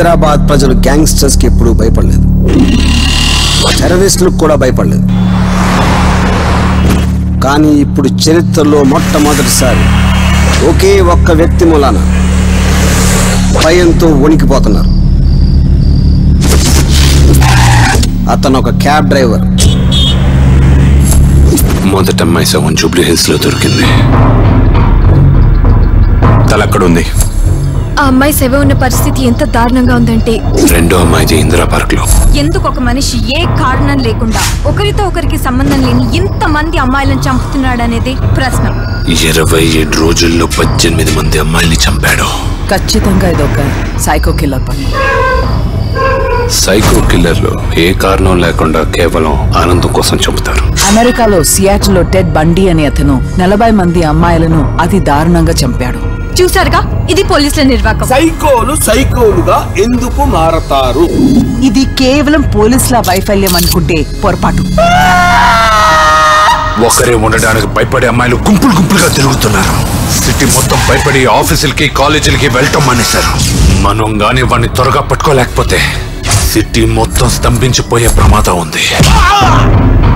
హైదరాబాద్ ప్రజలు గ్యాంగ్స్టర్స్ కి ఎప్పుడూ భయపడలేదు టెర్రరిస్టులకు కూడా భయపడలేదు కానీ ఇప్పుడు చరిత్రలో మొట్టమొదటిసారి ఒకే ఒక్క వ్యక్తి మూలాన భయంతో వణికిపోతున్నారు అతను ఒక క్యాబ్ డ్రైవర్ మొదట అమ్మాయి సగం జూబ్లీ హిల్స్ లో దొరికింది తలక్కడుంది ఆ అమ్మాయి శవ ఉన్న పరిస్థితి ఎంత దారుణంగా ఉందంటే రెండో అమ్మాయిది ఇందిరా పార్క్ లో ఎందుకు ఒక మనిషి ఏ కారణం లేకుండా ఒకరితో ఒకరికి సంబంధం లేని ఇంతమంది అమ్మాయిలను చంపుతున్నాడనేది ప్రశ్న ఇరవై ఏడు రోజుల్లో పద్దెనిమిది మంది అమ్మాయిల్ని చంపాడు ఖచ్చితంగా ఇదొక సైకో కిల్లర్ పని సైకో కిల్లర్లు ఏ కారణం లేకుండా కేవలం ఆనందం కోసం చంపుతారు అమెరికాలో సియాటిల్లో టెడ్ బండి అనే అతను నలభై మంది అమ్మాయిలను అతి దారుణంగా చంపాడు చూసారుగా ఇది పోలీసుల నిర్వాకం సైకోలు సైకోలుగా ఎందుకు మారతారు ఇది కేవలం పోలీసుల వైఫల్యం అనుకుంటే పొరపాటు ఒకరే ఉండడానికి భయపడే అమ్మాయిలు గుంపులు గుంపులుగా తిరుగుతున్నారు సిటీ మొత్తం భయపడి ఆఫీసులకి కాలేజీలకి వెళ్ళటం మానేశారు మనం గాని వాడిని త్వరగా పట్టుకోలేకపోతే సిటీ మొత్తం స్తంభించిపోయే ప్రమాదం ఉంది